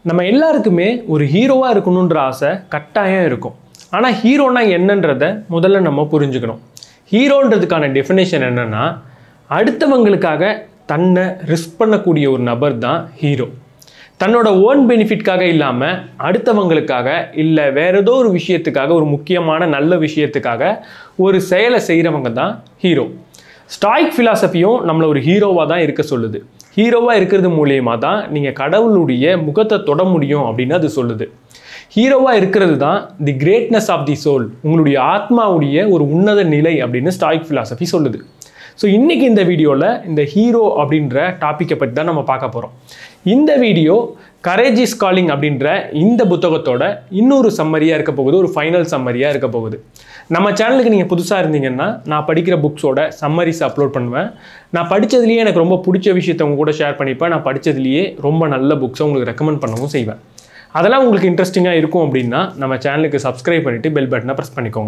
நம்ம எல்லாருக்குமே ஒரு ஹீரோவாக இருக்கணுன்ற ஆசை கட்டாயம் இருக்கும் ஆனால் ஹீரோனா என்னன்றதை முதல்ல நம்ம புரிஞ்சுக்கணும் ஹீரோன்றதுக்கான டெஃபினேஷன் என்னன்னா அடுத்தவங்களுக்காக தன்னை ரிஸ்க் பண்ணக்கூடிய ஒரு நபர் தான் ஹீரோ தன்னோட ஓன் பெனிஃபிட்காக இல்லாமல் அடுத்தவங்களுக்காக இல்லை வேற ஏதோ ஒரு விஷயத்துக்காக ஒரு முக்கியமான நல்ல விஷயத்துக்காக ஒரு செயலை செய்கிறவங்க தான் ஹீரோ ஸ்டாய்க் ஃபிலாசபியும் நம்மளை ஒரு ஹீரோவாக தான் இருக்க சொல்லுது ஹீரோவாக இருக்கிறது மூலியமாக தான் நீங்கள் கடவுளுடைய முகத்தை தொட முடியும் அப்படின்னு அது சொல்லுது ஹீரோவாக இருக்கிறது தான் the greatness of the soul உங்களுடைய ஆத்மாவுடைய ஒரு உன்னத நிலை அப்படின்னு ஸ்டாய்க் ஃபிலாசபி சொல்லுது ஸோ இன்றைக்கி இந்த வீடியோவில் இந்த ஹீரோ அப்படின்ற டாப்பிக்கை பற்றி தான் நம்ம பார்க்க போகிறோம் இந்த வீடியோ கரேஜ் இஸ் காலிங் அப்படின்ற இந்த புத்தகத்தோட இன்னொரு சம்மரியாக இருக்க போகுது ஒரு ஃபைனல் சம்மரியாக இருக்க போகுது நம்ம சேனலுக்கு நீங்கள் புதுசாக இருந்தீங்கன்னா நான் படிக்கிற புக்ஸோட சம்மரிஸ் அப்லோட் பண்ணுவேன் நான் படித்ததுலேயே எனக்கு ரொம்ப பிடிச்ச விஷயத்த உங்க கூட ஷேர் பண்ணிப்பேன் நான் படித்ததுலேயே ரொம்ப நல்ல புக்ஸை உங்களுக்கு ரெக்கமெண்ட் பண்ணவும் செய்வேன் அதெல்லாம் உங்களுக்கு இன்ட்ரெஸ்டிங்காக இருக்கும் அப்படின்னா நம்ம சேனலுக்கு சப்ஸ்கிரைப் பண்ணிவிட்டு பெல் பட்டனை ப்ரெஸ் பண்ணிக்கோங்க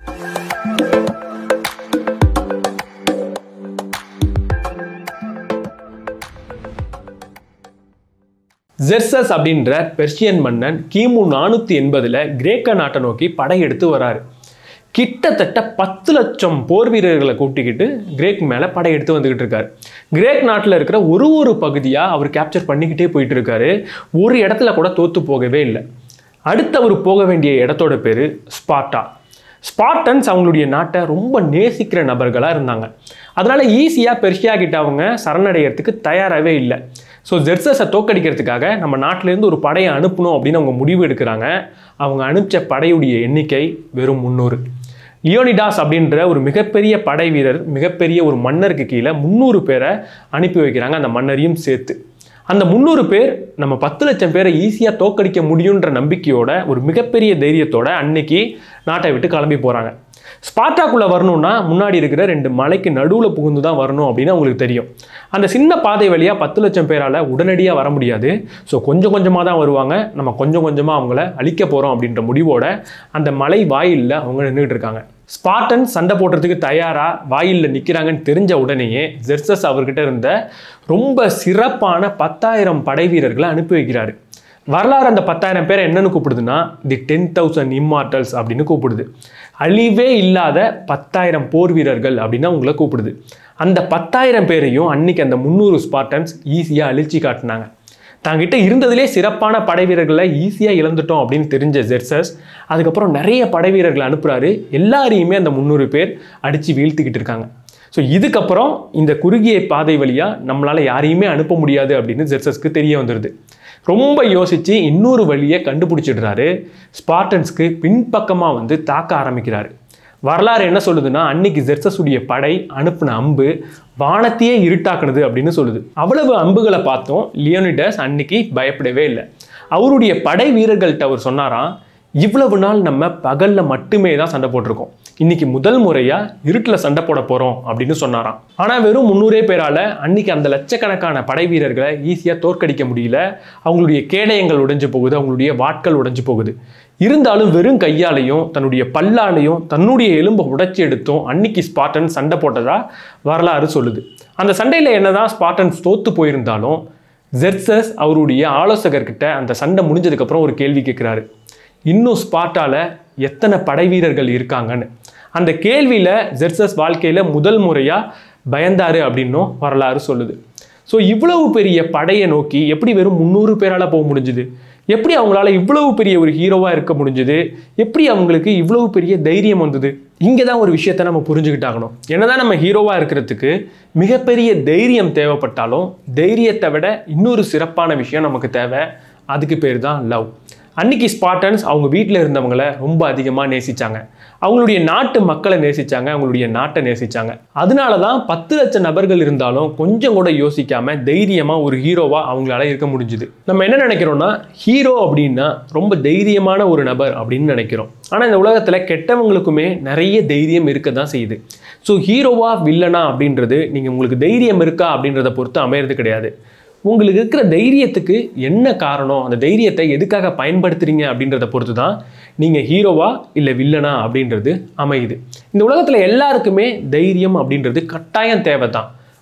ஜெர்சஸ் அப்படின்ற பெர்ஷியன் மன்னன் கிமு நானூற்றி எண்பதில் கிரேக்க நாட்டை நோக்கி படையெடுத்து வராரு கிட்டத்தட்ட பத்து லட்சம் போர் வீரர்களை கூட்டிக்கிட்டு கிரேக் மேலே படையெடுத்து வந்துக்கிட்டு இருக்காரு கிரேக் நாட்டில் இருக்கிற ஒரு ஒரு பகுதியாக அவர் கேப்சர் பண்ணிக்கிட்டே போயிட்டு இருக்காரு ஒரு இடத்துல கூட தோத்து போகவே இல்லை அடுத்து அவர் போக வேண்டிய இடத்தோட பேர் ஸ்பார்ட்டா ஸ்பார்டன்ஸ் அவங்களுடைய நாட்டை ரொம்ப நேசிக்கிற நபர்களாக இருந்தாங்க அதனால் ஈஸியாக பெர்ஷியா கிட்ட அவங்க சரணடைகிறதுக்கு தயாராகவே இல்லை ஸோ ஜெர்சஸை தோக்கடிக்கிறதுக்காக நம்ம நாட்டிலேருந்து ஒரு படையை அனுப்பணும் அப்படின்னு அவங்க முடிவு எடுக்கிறாங்க அவங்க அனுப்பிச்ச படையுடைய எண்ணிக்கை வெறும் முந்நூறு லியோனிடாஸ் அப்படின்ற ஒரு மிகப்பெரிய படை வீரர் மிகப்பெரிய ஒரு மன்னருக்கு கீழே முந்நூறு பேரை அனுப்பி வைக்கிறாங்க அந்த மன்னரையும் சேர்த்து அந்த முந்நூறு பேர் நம்ம பத்து லட்சம் பேரை ஈஸியாக தோக்கடிக்க முடியுன்ற நம்பிக்கையோட ஒரு மிகப்பெரிய தைரியத்தோட அன்னைக்கு நாட்டை விட்டு கிளம்பி போகிறாங்க ஸ்பார்ட்டாக்குள்ளே வரணும்னா முன்னாடி இருக்கிற ரெண்டு மலைக்கு நடுவில் புகுந்து தான் வரணும் அப்படின்னு அவங்களுக்கு தெரியும் அந்த சின்ன பாதை வழியாக பத்து லட்சம் பேரால் உடனடியாக வர முடியாது ஸோ கொஞ்சம் கொஞ்சமாக தான் வருவாங்க நம்ம கொஞ்சம் கொஞ்சமாக அவங்கள அழிக்க போகிறோம் அப்படின்ற முடிவோட அந்த மலை வாயிலில் அவங்க நின்றுட்டு இருக்காங்க ஸ்பார்டன் சண்டை போடுறதுக்கு தயாராக வாயிலில் நிற்கிறாங்கன்னு தெரிஞ்ச உடனேயே ஜெர்சஸ் அவர்கிட்ட இருந்த ரொம்ப சிறப்பான பத்தாயிரம் படை வீரர்களை அனுப்பி வைக்கிறாரு வரலாறு அந்த பத்தாயிரம் பேரை என்னன்னு கூப்பிடுதுன்னா தி டென் தௌசண்ட் இம்மார்டல்ஸ் அப்படின்னு கூப்பிடுது அழிவே இல்லாத பத்தாயிரம் போர் வீரர்கள் அப்படின்னு அவங்கள கூப்பிடுது அந்த பத்தாயிரம் பேரையும் அன்னைக்கு அந்த முந்நூறு ஸ்பார்டன்ஸ் ஈஸியாக அழிச்சு காட்டினாங்க தாங்கிட்ட இருந்ததிலே சிறப்பான படை வீரர்களை ஈஸியாக இழந்துட்டோம் அப்படின்னு தெரிஞ்ச ஜெர்சஸ் அதுக்கப்புறம் நிறைய படை வீரர்களை அனுப்புகிறாரு எல்லாரையுமே அந்த முந்நூறு பேர் அடித்து வீழ்த்திக்கிட்டு இருக்காங்க ஸோ இதுக்கப்புறம் இந்த குறுகிய பாதை வழியாக நம்மளால் யாரையுமே அனுப்ப முடியாது அப்படின்னு ஜெர்சஸ்க்கு தெரிய வந்துடுது ரொம்ப யோசித்து இன்னொரு வழியை கண்டுபிடிச்சிடுறாரு ஸ்பார்டன்ஸ்க்கு பின்பக்கமாக வந்து தாக்க ஆரம்பிக்கிறாரு வரலாறு என்ன சொல்லுதுன்னா அன்னைக்கு ஜெர்சஸுடைய படை அனுப்பின அம்பு வானத்தையே இருட்டாக்குனது அப்படின்னு சொல்லுது அவ்வளவு அம்புகளை பார்த்தோம் லியோனிடஸ் அன்னைக்கு பயப்படவே இல்லை அவருடைய படை வீரர்கள்ட்ட அவர் சொன்னாராம் இவ்வளவு நாள் நம்ம பகலில் மட்டுமே தான் சண்டை போட்டிருக்கோம் இன்னைக்கு முதல் முறையாக இருட்டில் சண்டை போட போகிறோம் அப்படின்னு சொன்னாராம் ஆனால் வெறும் முந்நூறே பேரால் அன்னைக்கு அந்த லட்சக்கணக்கான படை வீரர்களை ஈஸியாக தோற்கடிக்க முடியல அவங்களுடைய கேடயங்கள் உடைஞ்சு போகுது அவங்களுடைய வாட்கள் உடைஞ்சு போகுது இருந்தாலும் வெறும் கையாலையும் தன்னுடைய பல்லாலையும் தன்னுடைய எலும்பை உடைச்சி எடுத்தும் அன்னைக்கு ஸ்பாட்டன் சண்டை போட்டதா வரலாறு சொல்லுது அந்த சண்டையில் என்னதான் ஸ்பாட்டன்ஸ் தோத்து போயிருந்தாலும் ஜெர்சஸ் அவருடைய ஆலோசகர்கிட்ட அந்த சண்டை முடிஞ்சதுக்கப்புறம் ஒரு கேள்வி கேட்குறாரு இன்னும் ஸ்பாட்டால எத்தனை படை வீரர்கள் இருக்காங்கன்னு அந்த கேள்வியில் ஜெர்சஸ் வாழ்க்கையில் முதல் முறையாக பயந்தாரு அப்படின்னும் வரலாறு சொல்லுது ஸோ இவ்வளவு பெரிய படையை நோக்கி எப்படி வெறும் முந்நூறு பேரால் போக முடிஞ்சுது எப்படி அவங்களால இவ்வளவு பெரிய ஒரு ஹீரோவாக இருக்க முடிஞ்சுது எப்படி அவங்களுக்கு இவ்வளவு பெரிய தைரியம் வந்தது இங்கே தான் ஒரு விஷயத்த நம்ம புரிஞ்சுக்கிட்டாகணும் என்னதான் நம்ம ஹீரோவாக இருக்கிறதுக்கு மிகப்பெரிய தைரியம் தேவைப்பட்டாலும் தைரியத்தை விட இன்னொரு சிறப்பான விஷயம் நமக்கு தேவை அதுக்கு பேர் தான் லவ் அன்னைக்கு ஸ்பாட்டன்ஸ் அவங்க வீட்டில் இருந்தவங்களை ரொம்ப அதிகமாக நேசிச்சாங்க அவங்களுடைய நாட்டு மக்களை நேசிச்சாங்க அவங்களுடைய நாட்டை நேசிச்சாங்க அதனால தான் பத்து லட்சம் நபர்கள் இருந்தாலும் கொஞ்சம் கூட யோசிக்காம தைரியமாக ஒரு ஹீரோவாக அவங்களால இருக்க முடிஞ்சுது நம்ம என்ன நினைக்கிறோம்னா ஹீரோ அப்படின்னா ரொம்ப தைரியமான ஒரு நபர் அப்படின்னு நினைக்கிறோம் ஆனால் இந்த உலகத்தில் கெட்டவங்களுக்குமே நிறைய தைரியம் இருக்க தான் செய்யுது ஸோ ஹீரோவா வில்லனா அப்படின்றது நீங்கள் உங்களுக்கு தைரியம் இருக்கா அப்படின்றத பொறுத்து அமையிறது கிடையாது உங்களுக்கு இருக்கிற தைரியத்துக்கு என்ன காரணம் அந்த தைரியத்தை எதுக்காக பயன்படுத்துறீங்க அப்படின்றத பொறுத்து தான் நீங்கள் ஹீரோவா இல்லை வில்லனா அப்படின்றது அமையுது இந்த உலகத்தில் எல்லாருக்குமே தைரியம் அப்படின்றது கட்டாயம் தேவை தான்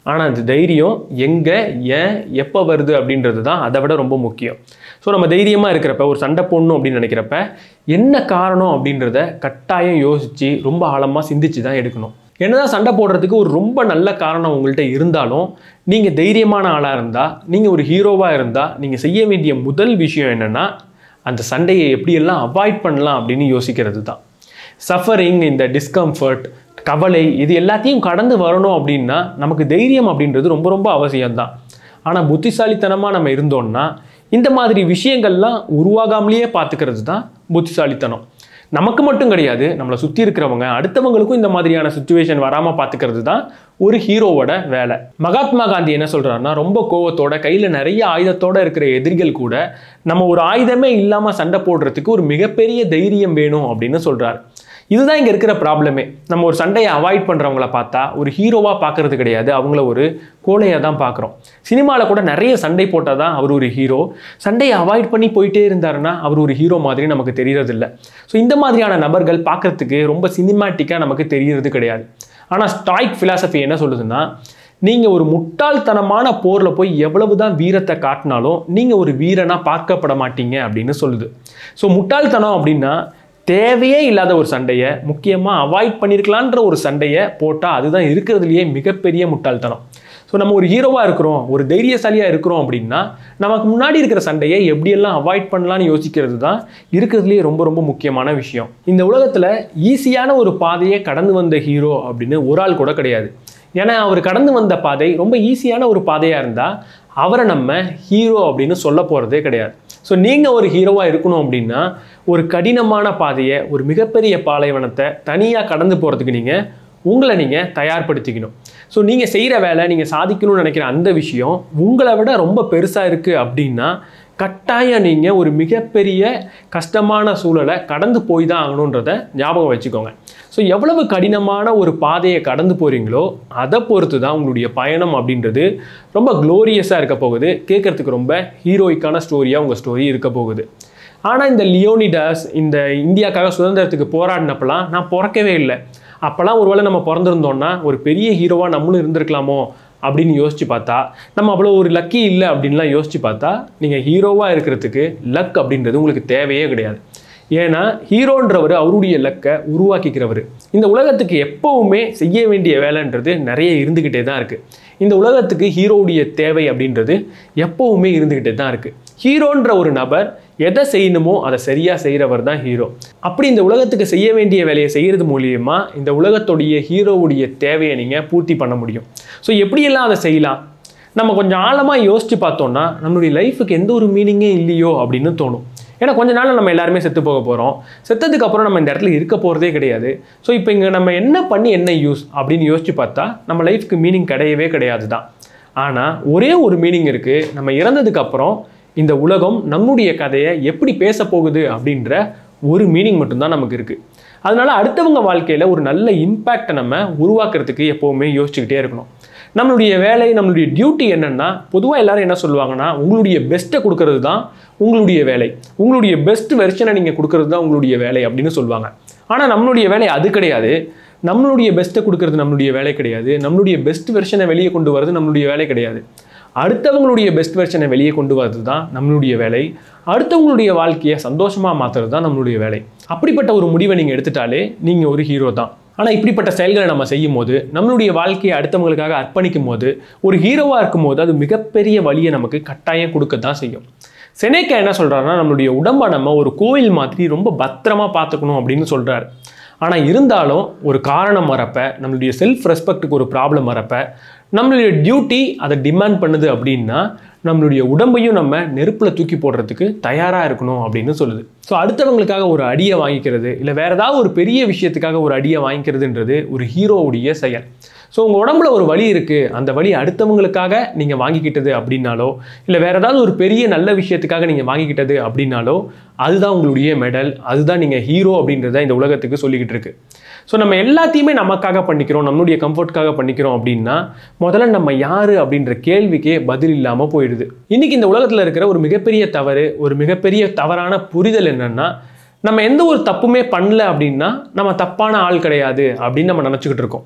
ஆனால் அந்த தைரியம் எங்கே ஏன் எப்போ வருது அப்படின்றது தான் அதை விட ரொம்ப முக்கியம் ஸோ நம்ம தைரியமாக இருக்கிறப்ப ஒரு சண்டை போடணும் அப்படின்னு நினைக்கிறப்ப என்ன காரணம் அப்படின்றத கட்டாயம் யோசித்து ரொம்ப ஆழமாக சிந்திச்சு தான் எடுக்கணும் என்னதான் சண்டை போடுறதுக்கு ஒரு ரொம்ப நல்ல காரணம் உங்கள்கிட்ட இருந்தாலும் நீங்கள் தைரியமான ஆளாக இருந்தால் நீங்கள் ஒரு ஹீரோவாக இருந்தால் நீங்கள் செய்ய வேண்டிய முதல் விஷயம் என்னென்னா அந்த சண்டையை எப்படியெல்லாம் அவாய்ட் பண்ணலாம் அப்படின்னு யோசிக்கிறது தான் சஃபரிங் இந்த டிஸ்கம்ஃபர்ட் கவலை இது எல்லாத்தையும் கடந்து வரணும் அப்படின்னா நமக்கு தைரியம் அப்படின்றது ரொம்ப ரொம்ப அவசியம்தான் ஆனால் புத்திசாலித்தனமாக நம்ம இருந்தோம்னா இந்த மாதிரி விஷயங்கள்லாம் உருவாகாமலேயே பார்த்துக்கிறது தான் புத்திசாலித்தனம் நமக்கு மட்டும் கிடையாது நம்மளை சுற்றி இருக்கிறவங்க அடுத்தவங்களுக்கும் இந்த மாதிரியான சுச்சுவேஷன் வராமல் பார்த்துக்கிறது தான் ஒரு ஹீரோவோட வேலை மகாத்மா காந்தி என்ன சொல்கிறாருன்னா ரொம்ப கோவத்தோட கையில் நிறைய ஆயுதத்தோட இருக்கிற எதிரிகள் கூட நம்ம ஒரு ஆயுதமே இல்லாமல் சண்டை போடுறதுக்கு ஒரு மிகப்பெரிய தைரியம் வேணும் அப்படின்னு சொல்கிறார் இதுதான் இங்கே இருக்கிற ப்ராப்ளமே நம்ம ஒரு சண்டையை அவாய்ட் பண்ணுறவங்கள பார்த்தா ஒரு ஹீரோவாக பார்க்கறது கிடையாது அவங்கள ஒரு கோழையாக தான் பார்க்குறோம் சினிமாவில் கூட நிறைய சண்டை போட்டால் தான் அவர் ஒரு ஹீரோ சண்டையை அவாய்ட் பண்ணி போயிட்டே இருந்தாருன்னா அவர் ஒரு ஹீரோ மாதிரி நமக்கு தெரியறதில்ல ஸோ இந்த மாதிரியான நபர்கள் பார்க்கறதுக்கு ரொம்ப சினிமாட்டிக்காக நமக்கு தெரியறது கிடையாது ஆனால் ஸ்டாய்க் ஃபிலாசபி என்ன சொல்லுதுன்னா நீங்கள் ஒரு முட்டாள்தனமான போரில் போய் எவ்வளவு தான் வீரத்தை காட்டினாலும் நீங்கள் ஒரு வீரனாக பார்க்கப்பட மாட்டீங்க அப்படின்னு சொல்லுது ஸோ முட்டாள்தனம் அப்படின்னா தேவையே இல்லாத ஒரு சண்டையை முக்கியமாக அவாய்ட் பண்ணியிருக்கலான்ற ஒரு சண்டையை போட்டால் அதுதான் இருக்கிறதுலையே மிகப்பெரிய முட்டாள்தனம் ஸோ நம்ம ஒரு ஹீரோவாக இருக்கிறோம் ஒரு தைரியசாலியாக இருக்கிறோம் அப்படின்னா நமக்கு முன்னாடி இருக்கிற சண்டையை எப்படியெல்லாம் அவாய்ட் பண்ணலாம்னு யோசிக்கிறது தான் இருக்கிறதுலேயே ரொம்ப ரொம்ப முக்கியமான விஷயம் இந்த உலகத்தில் ஈஸியான ஒரு பாதையை கடந்து வந்த ஹீரோ அப்படின்னு ஒரு ஆள் கூட கிடையாது ஏன்னா அவர் கடந்து வந்த பாதை ரொம்ப ஈஸியான ஒரு பாதையாக இருந்தால் அவரை நம்ம ஹீரோ அப்படின்னு சொல்ல போகிறதே கிடையாது ஸோ நீங்கள் ஒரு ஹீரோவாக இருக்கணும் அப்படின்னா ஒரு கடினமான பாதையை ஒரு மிகப்பெரிய பாலைவனத்தை தனியாக கடந்து போகிறதுக்கு நீங்கள் உங்களை நீங்கள் தயார்படுத்திக்கணும் ஸோ நீங்கள் செய்கிற வேலை நீங்கள் சாதிக்கணும்னு நினைக்கிற அந்த விஷயம் உங்களை விட ரொம்ப பெருசாக இருக்குது அப்படின்னா கட்டாயம் நீங்கள் ஒரு மிகப்பெரிய கஷ்டமான சூழலை கடந்து போய் தான் ஆகணுன்றத ஞாபகம் வச்சுக்கோங்க ஸோ எவ்வளவு கடினமான ஒரு பாதையை கடந்து போகிறீங்களோ அதை பொறுத்து தான் உங்களுடைய பயணம் அப்படின்றது ரொம்ப க்ளோரியஸாக இருக்க போகுது கேட்குறதுக்கு ரொம்ப ஹீரோயிக்கான ஸ்டோரியாக உங்கள் ஸ்டோரி இருக்க போகுது ஆனால் இந்த லியோனிடாஸ் இந்த இந்தியாக்காக சுதந்திரத்துக்கு போராடினப்பெல்லாம் நான் பிறக்கவே இல்லை அப்போல்லாம் ஒருவேளை நம்ம பிறந்திருந்தோம்னா ஒரு பெரிய ஹீரோவாக நம்மளும் இருந்திருக்கலாமோ அப்படின்னு யோசிச்சு பார்த்தா நம்ம அவ்வளோ ஒரு லக்கி இல்லை அப்படின்லாம் யோசிச்சு பார்த்தா நீங்கள் ஹீரோவாக இருக்கிறதுக்கு லக் அப்படின்றது உங்களுக்கு தேவையே கிடையாது ஏன்னா ஹீரோன்றவர் அவருடைய லக்கை உருவாக்கிக்கிறவர் இந்த உலகத்துக்கு எப்போவுமே செய்ய வேண்டிய வேலைன்றது நிறைய இருந்துக்கிட்டே தான் இருக்குது இந்த உலகத்துக்கு ஹீரோவுடைய தேவை அப்படின்றது எப்போவுமே இருந்துக்கிட்டே தான் இருக்குது ஹீரோன்ற ஒரு நபர் எதை செய்யணுமோ அதை சரியாக செய்கிறவர் தான் ஹீரோ அப்படி இந்த உலகத்துக்கு செய்ய வேண்டிய வேலையை செய்கிறது மூலியமா இந்த உலகத்துடைய ஹீரோவுடைய தேவையை நீங்கள் பூர்த்தி பண்ண முடியும் ஸோ எப்படியெல்லாம் அதை செய்யலாம் நம்ம கொஞ்சம் ஆழமாக யோசித்து பார்த்தோம்னா நம்மளுடைய லைஃபுக்கு எந்த ஒரு மீனிங்கே இல்லையோ அப்படின்னு தோணும் ஏன்னா கொஞ்ச நாள் நம்ம எல்லாருமே செத்து போக போகிறோம் செத்ததுக்கு அப்புறம் நம்ம இந்த இடத்துல இருக்க போகிறதே கிடையாது ஸோ இப்போ இங்கே நம்ம என்ன பண்ணி என்ன யூஸ் அப்படின்னு யோசிச்சு பார்த்தா நம்ம லைஃப்க்கு மீனிங் கிடையவே கிடையாது தான் ஆனால் ஒரே ஒரு மீனிங் இருக்குது நம்ம இறந்ததுக்கு அப்புறம் இந்த உலகம் நம்முடைய கதையை எப்படி பேச போகுது அப்படின்ற ஒரு மீனிங் மட்டும்தான் நமக்கு இருக்குது அதனால அடுத்தவங்க வாழ்க்கையில் ஒரு நல்ல இம்பேக்டை நம்ம உருவாக்குறதுக்கு எப்போவுமே யோசிச்சுக்கிட்டே இருக்கணும் நம்மளுடைய வேலை நம்மளுடைய டியூட்டி என்னன்னா பொதுவாக எல்லாரும் என்ன சொல்லுவாங்கன்னா உங்களுடைய பெஸ்ட்டை கொடுக்கறது தான் உங்களுடைய வேலை உங்களுடைய பெஸ்ட் வெர்ஷனை நீங்கள் கொடுக்கறது தான் உங்களுடைய வேலை அப்படின்னு சொல்லுவாங்க ஆனால் நம்மளுடைய வேலை அது கிடையாது நம்மளுடைய பெஸ்ட்டை கொடுக்கறது நம்மளுடைய வேலை கிடையாது நம்மளுடைய பெஸ்ட் வெர்ஷனை வெளியே கொண்டு வரது நம்மளுடைய வேலை கிடையாது அடுத்தவங்களுடைய பெஸ்ட் வெர்ஷனை வெளியே கொண்டு வரது தான் நம்மளுடைய வேலை அடுத்தவங்களுடைய வாழ்க்கையை சந்தோஷமாக மாற்றுறது தான் நம்மளுடைய வேலை அப்படிப்பட்ட ஒரு முடிவை நீங்கள் எடுத்துட்டாலே நீங்கள் ஒரு ஹீரோ தான் ஆனால் இப்படிப்பட்ட செயல்களை நம்ம செய்யும் போது நம்மளுடைய வாழ்க்கையை அடுத்தவங்களுக்காக அர்ப்பணிக்கும் போது ஒரு ஹீரோவாக இருக்கும் போது அது மிகப்பெரிய வழியை நமக்கு கட்டாயம் கொடுக்க தான் செய்யும் செனேக்கா என்ன சொல்கிறாருன்னா நம்மளுடைய உடம்பை நம்ம ஒரு கோயில் மாதிரி ரொம்ப பத்திரமா பார்த்துக்கணும் அப்படின்னு சொல்கிறாரு ஆனால் இருந்தாலும் ஒரு காரணம் வரப்ப நம்மளுடைய செல்ஃப் ரெஸ்பெக்ட்டுக்கு ஒரு ப்ராப்ளம் வரப்ப நம்மளுடைய டியூட்டி அதை டிமாண்ட் பண்ணுது அப்படின்னா நம்மளுடைய உடம்பையும் நம்ம நெருப்பில் தூக்கி போடுறதுக்கு தயாராக இருக்கணும் அப்படின்னு சொல்லுது ஸோ அடுத்தவங்களுக்காக ஒரு அடியை வாங்கிக்கிறது இல்லை வேற ஏதாவது ஒரு பெரிய விஷயத்துக்காக ஒரு அடியை வாங்கிக்கிறதுன்றது ஒரு ஹீரோவுடைய செயல் ஸோ உங்கள் உடம்புல ஒரு வலி இருக்குது அந்த வலி அடுத்தவங்களுக்காக நீங்கள் வாங்கிக்கிட்டது அப்படின்னாலோ இல்லை வேற ஏதாவது ஒரு பெரிய நல்ல விஷயத்துக்காக நீங்கள் வாங்கிக்கிட்டது அப்படின்னாலோ அதுதான் உங்களுடைய மெடல் அதுதான் நீங்கள் ஹீரோ அப்படின்றத இந்த உலகத்துக்கு சொல்லிக்கிட்டு இருக்கு ஸோ நம்ம எல்லாத்தையுமே நமக்காக பண்ணிக்கிறோம் நம்மளுடைய கம்ஃபர்ட்காக பண்ணிக்கிறோம் அப்படின்னா முதல்ல நம்ம யார் அப்படின்ற கேள்விக்கே பதில் இல்லாமல் போயிடுது இன்னைக்கு இந்த உலகத்தில் இருக்கிற ஒரு மிகப்பெரிய தவறு ஒரு மிகப்பெரிய தவறான புரிதல் என்னன்னா நம்ம எந்த ஒரு தப்புமே பண்ணல அப்படின்னா நம்ம தப்பான ஆள் கிடையாது அப்படின்னு நம்ம நினச்சிக்கிட்டு இருக்கோம்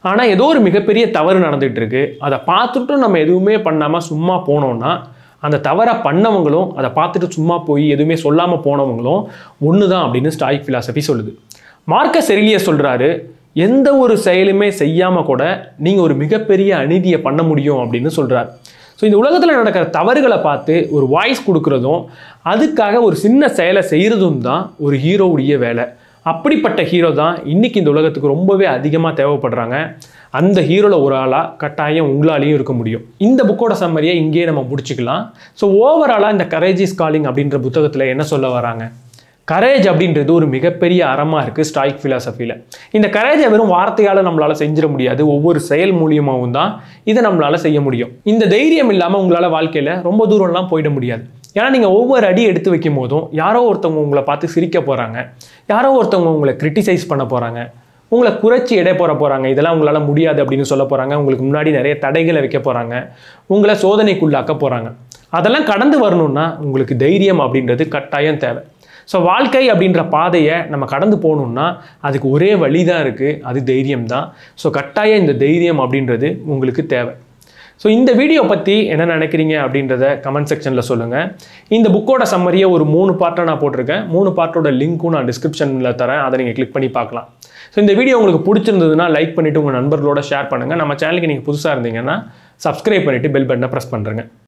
ஆனால் ஏதோ ஒரு மிகப்பெரிய தவறு நடந்துகிட்டு இருக்கு அதை பார்த்துட்டும் நம்ம எதுவுமே பண்ணாமல் சும்மா போனோம்னா அந்த தவறை பண்ணவங்களும் அதை பார்த்துட்டு சும்மா போய் எதுவுமே சொல்லாமல் போனவங்களும் ஒன்று தான் அப்படின்னு ஸ்டாயிக் ஃபிலாசபி சொல்லுது மார்க்க செரிலிய சொல்கிறாரு எந்த ஒரு செயலுமே செய்யாமல் கூட நீங்கள் ஒரு மிகப்பெரிய அநீதியை பண்ண முடியும் அப்படின்னு சொல்கிறார் ஸோ இந்த உலகத்தில் நடக்கிற தவறுகளை பார்த்து ஒரு வாய்ஸ் கொடுக்குறதும் அதுக்காக ஒரு சின்ன செயலை செய்கிறதும் தான் ஒரு ஹீரோவுடைய வேலை அப்படிப்பட்ட ஹீரோ தான் இன்னைக்கு இந்த உலகத்துக்கு ரொம்பவே அதிகமாக தேவைப்படுறாங்க அந்த ஹீரோவில் ஒரு ஆளாக கட்டாயம் உங்களாலேயும் இருக்க முடியும் இந்த புக்கோட சம்மரியை இங்கேயே நம்ம முடிச்சுக்கலாம் ஸோ ஓவராலாக இந்த கரேஜ் இஸ் காலிங் அப்படின்ற புத்தகத்தில் என்ன சொல்ல வராங்க கரேஜ் அப்படின்றது ஒரு மிகப்பெரிய அறமாக இருக்குது ஸ்டாயிக் ஃபிலாசபியில் இந்த கரேஜை வெறும் வார்த்தையால் நம்மளால் செஞ்சிட முடியாது ஒவ்வொரு செயல் மூலியமாகவும் தான் இதை நம்மளால் செய்ய முடியும் இந்த தைரியம் இல்லாமல் உங்களால் வாழ்க்கையில் ரொம்ப தூரம்லாம் போயிட முடியாது ஏன்னா நீங்கள் ஒவ்வொரு அடி எடுத்து வைக்கும் போதும் யாரோ ஒருத்தவங்க உங்களை பார்த்து சிரிக்க போகிறாங்க யாரோ ஒருத்தவங்க உங்களை கிரிட்டிசைஸ் பண்ண போகிறாங்க உங்களை குறைச்சி எடை போட போகிறாங்க இதெல்லாம் உங்களால் முடியாது அப்படின்னு சொல்ல போகிறாங்க உங்களுக்கு முன்னாடி நிறைய தடைகளை வைக்க போகிறாங்க உங்களை சோதனைக்குள்ளாக்க போகிறாங்க அதெல்லாம் கடந்து வரணும்னா உங்களுக்கு தைரியம் அப்படின்றது கட்டாயம் தேவை ஸோ வாழ்க்கை அப்படின்ற பாதையை நம்ம கடந்து போகணும்னா அதுக்கு ஒரே வழி தான் இருக்குது அது தைரியம் தான் ஸோ கட்டாயம் இந்த தைரியம் அப்படின்றது உங்களுக்கு தேவை ஸோ இந்த வீடியோ பற்றி என்ன நினைக்கிறீங்க அப்படின்றத கமெண்ட் செக்ஷனில் சொல்லுங்கள் இந்த புக்கோட சம்மரியை ஒரு மூணு பார்ட்டாக நான் போட்டிருக்கேன் மூணு பார்ட்டோட லிங்க்கும் நான் டிஸ்கிரிப்ஷனில் தரேன் அதை நீங்கள் கிளிக் பண்ணி பார்க்கலாம் ஸோ இந்த வீடியோ உங்களுக்கு பிடிச்சிருந்ததுன்னா லைக் பண்ணிவிட்டு உங்கள் நண்பர்களோட ஷேர் பண்ணுங்கள் நம்ம சேனலுக்கு நீங்கள் புதுசாக இருந்தீங்கன்னா சப்ஸ்கிரைப் பண்ணிவிட்டு பெல் பட்டனை ப்ரெஸ் பண்ணுறேங்க